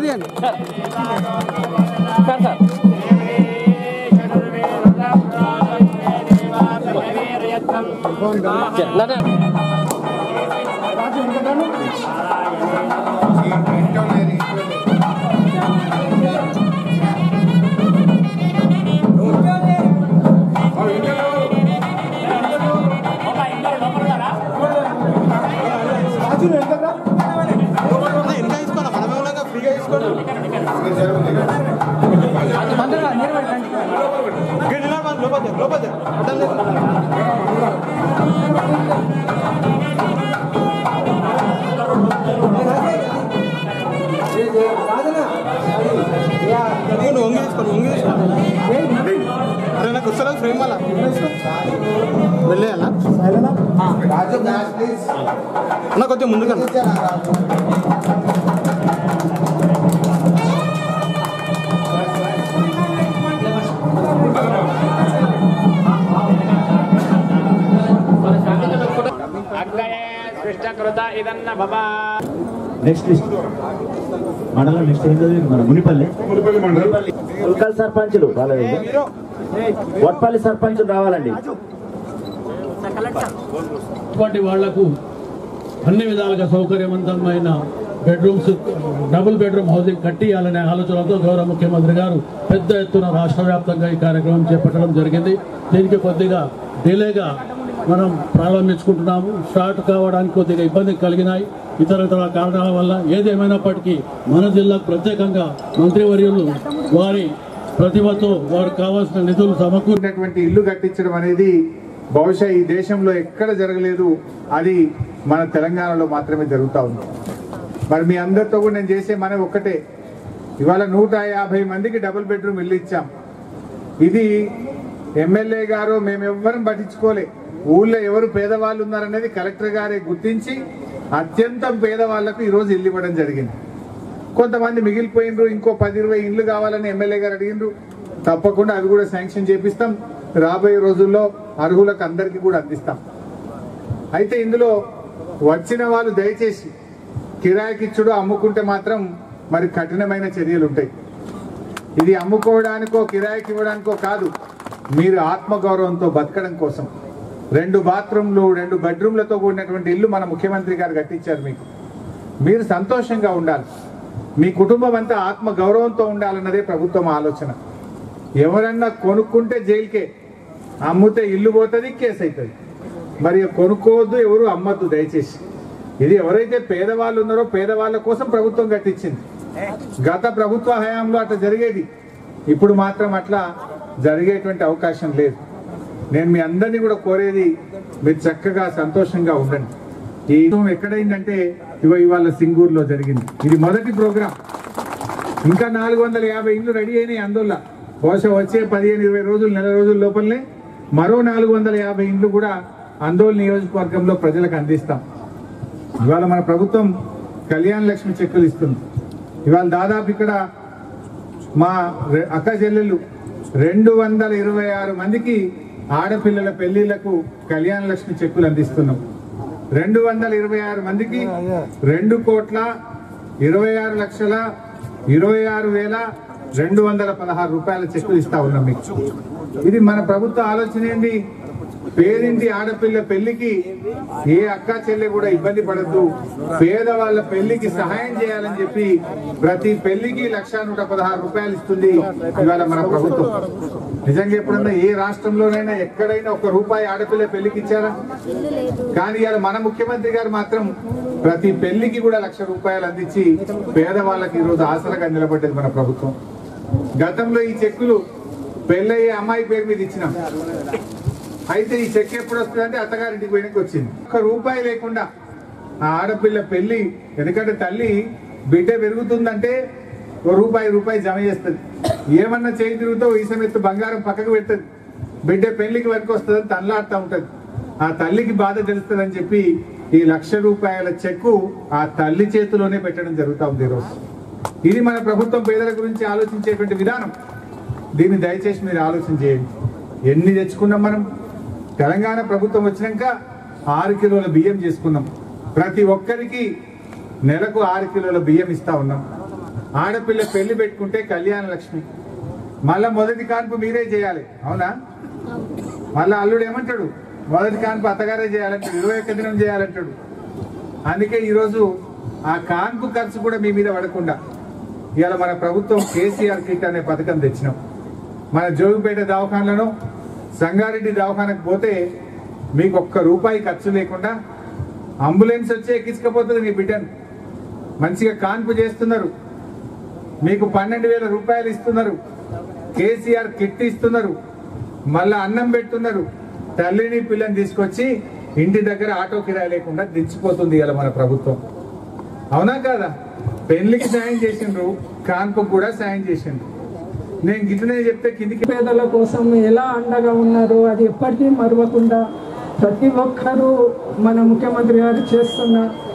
Sir తీయండి sir sir నన్ను నువ్వు వంగి తీసుకో నువ్వు వంగి తీసుకో అరే నాకు వస్తలేదు ఫ్రేమ్ వల్ల వెళ్ళేయాలా అన్న కొంచెం ముందుగా నెక్స్ట్ లిస్ట్ మండలం నెక్స్ట్ ఏం చదివి మన మునిపల్లి ఉల్కల్ సర్పంచులు రాలేదు వట్పల్లి సర్పంచులు రావాలండి ఇటువంటి వాళ్లకు అన్ని విధాలుగా సౌకర్యవంతమైన బెడ్రూమ్స్ డబుల్ బెడ్రూమ్ హౌసింగ్ కట్టియాలనే ఆలోచనతో గౌరవ ముఖ్యమంత్రి గారు పెద్ద ఎత్తున రాష్ట్ర వ్యాప్తంగా ఈ కార్యక్రమం చేపట్టడం జరిగింది దీనికి కొద్దిగా డిలేగా మనం ప్రారంభించుకుంటున్నాము స్టార్ట్ కావడానికి కొద్దిగా ఇబ్బంది కలిగినాయి ఇతర ఇతర కారణాల వల్ల ఏదేమైనప్పటికీ మన జిల్లాకు ప్రత్యేకంగా మంత్రివర్యులు వారి ప్రతిభతో వారికి కావాల్సిన నిధులు సమకూర్ ఉన్నటువంటి ఇల్లు కట్టించడం అనేది బహుశా ఈ దేశంలో ఎక్కడ జరగలేదు అది మన తెలంగాణలో మాత్రమే జరుగుతూ ఉంది మరి మీ అందరితో కూడా నేను చేసే మన ఒక్కటే ఇవాళ నూట యాభై మందికి డబుల్ బెడ్రూమ్ ఇల్లు ఇచ్చాం ఇది ఎమ్మెల్యే గారు మేము ఎవ్వరం పట్టించుకోలే ఊళ్ళో ఎవరు పేదవాళ్ళు ఉన్నారనేది కలెక్టర్ గారే గుర్తించి అత్యంతం పేదవాళ్లకు ఈరోజు ఇల్లు ఇవ్వడం జరిగింది కొంతమంది మిగిలిపోయినరు ఇంకో పది ఇరవై ఇండ్లు కావాలని ఎమ్మెల్యే గారు అడిగిండ్రు తప్పకుండా అవి కూడా శాంక్షన్ చేపిస్తాం రాబోయే రోజుల్లో అర్హులకు అందరికీ కూడా అందిస్తాం అయితే ఇందులో వచ్చిన వాళ్ళు దయచేసి కిరాయికిచ్చుడు అమ్ముకుంటే మాత్రం మరి కఠినమైన చర్యలు ఉంటాయి ఇది అమ్ముకోవడానికో కిరాయికి ఇవ్వడానికో కాదు మీరు ఆత్మగౌరవంతో బతకడం కోసం రెండు బాత్రూమ్లు రెండు బెడ్రూమ్లతో కూడినటువంటి ఇల్లు మన ముఖ్యమంత్రి గారు కట్టించారు మీకు మీరు సంతోషంగా ఉండాలి మీ కుటుంబం అంతా ఆత్మ గౌరవంతో ఉండాలన్నదే ప్రభుత్వం ఆలోచన ఎవరన్నా కొనుక్కుంటే జైలుకే అమ్ముతే ఇల్లు పోతుంది కేసు అవుతుంది మరి కొనుక్కోవద్దు ఎవరు అమ్మద్దు దయచేసి ఇది ఎవరైతే పేదవాళ్ళు ఉన్నారో పేదవాళ్ళ కోసం ప్రభుత్వం కట్టించింది గత ప్రభుత్వ హయాంలో అట్లా జరిగేది ఇప్పుడు మాత్రం అట్లా జరిగేటువంటి అవకాశం లేదు నేను మీ అందరినీ కూడా కోరేది మీరు చక్కగా సంతోషంగా ఉండండి ఈ యుద్ధం ఎక్కడైందంటే ఇవ ఇవాళ సింగూరులో జరిగింది ఇది మొదటి ప్రోగ్రాం ఇంకా నాలుగు వందల యాభై ఇండ్లు రెడీ అయినాయి అందువల్ల బహుశా వచ్చే పదిహేను ఇరవై రోజులు నెల రోజుల లోపలనే మరో నాలుగు వందల యాభై ఇండ్లు కూడా ఆందోళన నియోజకవర్గంలో ప్రజలకు అందిస్తాం ఇవాళ మన ప్రభుత్వం కళ్యాణ లక్ష్మి చెక్కులు ఇస్తుంది ఇవాళ దాదాపు ఇక్కడ మా రె- అక్క చెల్లెళ్ళు రెండు వందల ఇరవై ఆరు మందికి ఆడపిల్లల పెళ్లిళ్లకు కళ్యాణ లక్ష్మి చెక్కులు అందిస్తున్నాం రెండు వందల ఇరవై ఆరు మందికి రెండు కోట్ల ఇరవై ఆరు లక్షల ఇరవై ఆరు వేల రెండు వందల పదహారు రూపాయల చెక్కులు ఇస్తా ఉన్నాం మీకు ఇది మన ప్రభుత్వ ఆలోచన ఏంటి పేరింటి ఆడపిల్ల పెళ్లికి ఏ అక్క చెల్లె కూడా ఇబ్బంది పడద్దు పేదవాళ్ళ పెళ్లికి సహాయం చేయాలని చెప్పి ప్రతి పెళ్లికి లక్ష నూట పదహారు రూపాయలు ఇస్తుంది ఇవాళ మన ప్రభుత్వం నిజంగా ఎప్పుడన్నా ఏ రాష్ట్రంలోనైనా ఎక్కడైనా ఒక రూపాయి ఆడపిల్ల పెళ్లికి ఇచ్చారా కానీ ఇవాళ మన ముఖ్యమంత్రి గారు మాత్రం ప్రతి పెళ్లికి కూడా లక్ష రూపాయలు అందించి పేదవాళ్ళకి ఈరోజు ఆసరగా నిలబడ్డది మన ప్రభుత్వం గతంలో ఈ చెక్కులు పెళ్ళయ్యే అమ్మాయి పేరు మీద ఇచ్చినాం అయితే ఈ చెక్ ఎప్పుడు వస్తుంది అంటే అత్తగారింటికి పోయినకి వచ్చింది ఒక్క రూపాయి లేకుండా ఆ ఆడపిల్ల పెళ్లి ఎందుకంటే తల్లి బిడ్డ పెరుగుతుందంటే ఓ రూపాయి రూపాయి జమ చేస్తుంది ఏమన్నా చేయి తిరుగుతో ఈ సమయత్తు బంగారం పక్కకు పెడుతుంది బిడ్డ పెళ్లికి వరకు వస్తుందని తనలాడుతూ ఉంటది ఆ తల్లికి బాధ తెలుస్తుందని చెప్పి ఈ లక్ష రూపాయల చెక్కు ఆ తల్లి చేతిలోనే పెట్టడం జరుగుతూ ఉంది ఈరోజు ఇది మన ప్రభుత్వం పేదల గురించి ఆలోచించేటువంటి విధానం దీన్ని దయచేసి మీరు ఆలోచన చేయండి ఎన్ని తెచ్చుకున్నాం మనం తెలంగాణ ప్రభుత్వం వచ్చినాక ఆరు కిలోల బియ్యం చేసుకున్నాం ప్రతి ఒక్కరికి నెలకు ఆరు కిలోల బియ్యం ఇస్తా ఉన్నాం ఆడపిల్ల పెళ్లి పెట్టుకుంటే కళ్యాణ లక్ష్మి మళ్ళా మొదటి కాన్పు మీరే చేయాలి అవునా మళ్ళా అల్లుడు ఏమంటాడు మొదటి కాన్పు అత్తగారే చేయాలంటాడు ఇరవై ఒక్క దినం చేయాలంటాడు అందుకే ఈరోజు ఆ కాన్పు ఖర్చు కూడా మీ మీద పడకుండా ఇవాళ మన ప్రభుత్వం కేసీఆర్ కిట్ అనే పథకం తెచ్చినాం మన జోగిపేట దవాఖానలను సంగారెడ్డి దవాఖానకు పోతే మీకు ఒక్క రూపాయి ఖర్చు లేకుండా అంబులెన్స్ వచ్చి ఎక్కించకపోతుంది నీ బిడ్డను మంచిగా కాన్పు చేస్తున్నారు మీకు పన్నెండు వేల రూపాయలు ఇస్తున్నారు కేసీఆర్ కిట్ ఇస్తున్నారు మళ్ళా అన్నం పెడుతున్నారు తల్లిని పిల్లని తీసుకొచ్చి ఇంటి దగ్గర ఆటో కిరాయి లేకుండా దించిపోతుంది ఇలా మన ప్రభుత్వం అవునా కాదా పెళ్లికి సాయం చేసిండ్రు కాన్పుకు కూడా సాయం చేసిండ్రు నేను గిట్లనే చెప్తే కిందికి పేదల కోసం ఎలా అండగా ఉన్నారో అది ఎప్పటికీ మరవకుండా ప్రతి ఒక్కరూ మన ముఖ్యమంత్రి గారు చేస్తున్న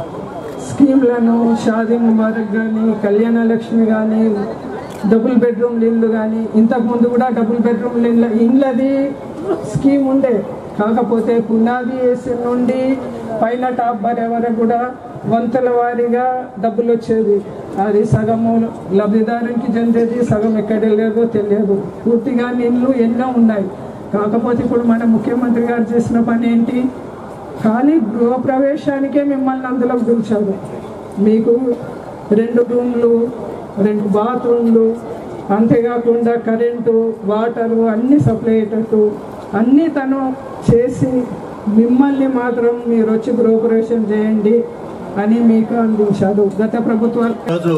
స్కీమ్లను షాదీ ముబారక్ కానీ కళ్యాణ లక్ష్మి కానీ డబుల్ బెడ్రూమ్ ఇల్లు కానీ ఇంతకుముందు కూడా డబుల్ బెడ్రూమ్ ఇల్లు ఇళ్ళది స్కీమ్ ఉండే కాకపోతే పునాది వేసి నుండి పైన టాప్ భరే వరకు కూడా వంతుల వారీగా డబ్బులు వచ్చేది అది సగము లబ్ధిదారునికి చెందేది సగం ఎక్కడ లేదో తెలియదు పూర్తిగా నీళ్ళు ఎన్నో ఉన్నాయి కాకపోతే ఇప్పుడు మన ముఖ్యమంత్రి గారు చేసిన పని ఏంటి కానీ గృహప్రవేశానికే మిమ్మల్ని అందులోకి పిలిచారు మీకు రెండు రూమ్లు రెండు బాత్రూమ్లు అంతేకాకుండా కరెంటు వాటరు అన్ని సప్లై అయ్యేటట్టు అన్నీ తను చేసి మిమ్మల్ని మాత్రం మీరు వచ్చి గృహప్రవేశం చేయండి అని మీకు అందించారు గత ప్రభుత్వాలు ఈరోజు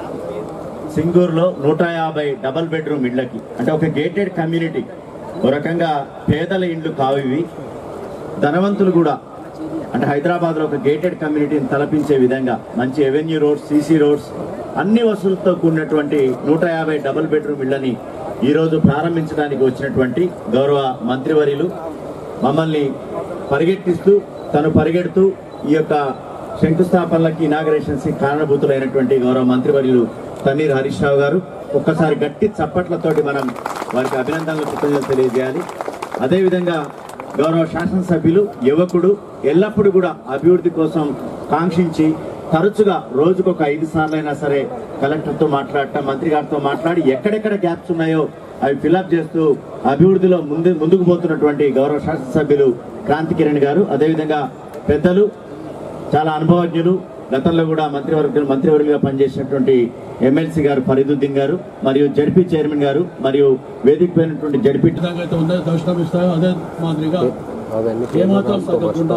సింగూరులో నూట యాభై డబల్ బెడ్రూమ్ ఇళ్ళకి అంటే ఒక గేటెడ్ కమ్యూనిటీ ఒక రకంగా పేదల ఇండ్లు కావు ఇవి ధనవంతులు కూడా అంటే హైదరాబాద్ లో ఒక గేటెడ్ కమ్యూనిటీని తలపించే విధంగా మంచి ఎవెన్యూ రోడ్స్ సీసీ రోడ్స్ అన్ని వసతులతో కూడినటువంటి నూట యాభై డబుల్ బెడ్రూమ్ ఇళ్లని ఈ రోజు ప్రారంభించడానికి వచ్చినటువంటి గౌరవ మంత్రివర్యులు మమ్మల్ని పరిగెట్టిస్తూ తను పరిగెడుతూ ఈ యొక్క శంకుస్థాపనలకి ఇనాగరేషన్స్ కి కారణభూతులైనటువంటి గౌరవ మంత్రివర్యులు తన్నీర్ హరీష్ రావు గారు ఒక్కసారి గట్టి చప్పట్లతోటి మనం వారికి అభినందనలు కృతజ్ఞతలు తెలియజేయాలి అదేవిధంగా గౌరవ శాసనసభ్యులు యువకుడు ఎల్లప్పుడూ కూడా అభివృద్ధి కోసం కాంక్షించి తరచుగా రోజుకు ఒక ఐదు సార్లు అయినా సరే కలెక్టర్తో మాట్లాడటం మంత్రి గారితో మాట్లాడి ఎక్కడెక్కడ గ్యాప్స్ ఉన్నాయో అవి ఫిలప్ చేస్తూ అభివృద్ధిలో ముందు ముందుకు పోతున్నటువంటి గౌరవ శాసనసభ్యులు క్రాంతి కిరణ్ గారు అదేవిధంగా పెద్దలు చాలా అనుభవజ్ఞులు గతంలో కూడా మంత్రివర్గ మంత్రివర్గులుగా పనిచేసినటువంటి ఎమ్మెల్సీ గారు ఫరీదుద్దీన్ గారు మరియు జడ్పీ చైర్మన్ గారు మరియు వేదిక పైనటువంటి జడ్పీ విధంగా అయితే ఉందో దర్శనం ఇస్తాయో అదే మాదిరిగా ఏమాత్రం తగ్గకుండా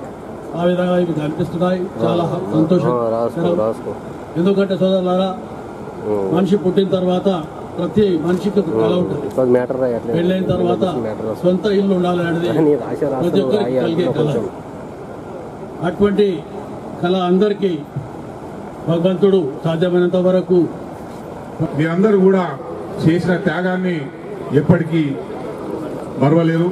ఆ విధంగా ఇవి కనిపిస్తున్నాయి చాలా సంతోషం ఎందుకంటే సోదరులారా మనిషి పుట్టిన తర్వాత ప్రతి మనిషికి ఒక కళ ఉంటుంది మ్యాటర్ పెళ్ళైన తర్వాత సొంత ఇల్లు ఉండాలి అనేది ప్రతి ఒక్కరికి కలిగే కళ అటువంటి కళ అందరికీ భగవంతుడు సాధ్యమైనంత వరకు మీరందరూ కూడా చేసిన త్యాగాన్ని ఎప్పటికీ మరవలేరు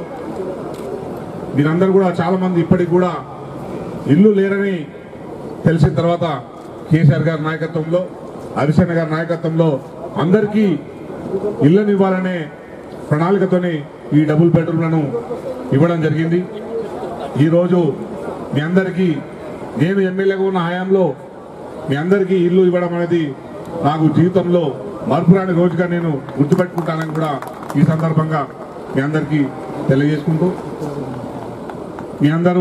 మీరందరూ కూడా చాలా మంది ఇప్పటికి కూడా ఇల్లు లేరని తెలిసిన తర్వాత కేసీఆర్ గారి నాయకత్వంలో హరిశన్న గారి నాయకత్వంలో అందరికీ ఇళ్లను ఇవ్వాలనే ప్రణాళికతోని ఈ డబుల్ బెడ్రూమ్లను ఇవ్వడం జరిగింది ఈరోజు మీ అందరికీ నేను ఎమ్మెల్యేగా ఉన్న హయాంలో మీ అందరికీ ఇల్లు ఇవ్వడం అనేది నాకు జీవితంలో మరపురాని రోజుగా నేను గుర్తుపెట్టుకుంటానని కూడా ఈ సందర్భంగా మీ అందరికీ తెలియజేసుకుంటూ మీ అందరూ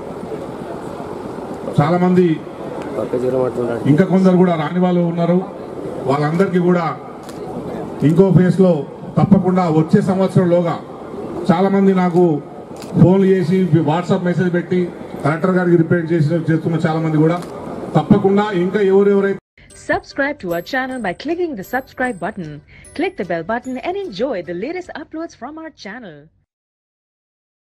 చాలా మంది ఇంకా కొందరు కూడా రాని వాళ్ళు ఉన్నారు వాళ్ళందరికీ కూడా ఇంకో ఫేజ్ లో తప్పకుండా వచ్చే సంవత్సరంలోగా చాలా మంది నాకు ఫోన్లు చేసి వాట్సాప్ మెసేజ్ పెట్టి కలెక్టర్ గారికి రిపేర్ చేసి చేస్తున్న చాలా మంది కూడా తప్పకుండా ఇంకా ఎవరెవరైతే Subscribe to our channel by clicking the subscribe button. Click the bell button and enjoy the latest uploads from our channel.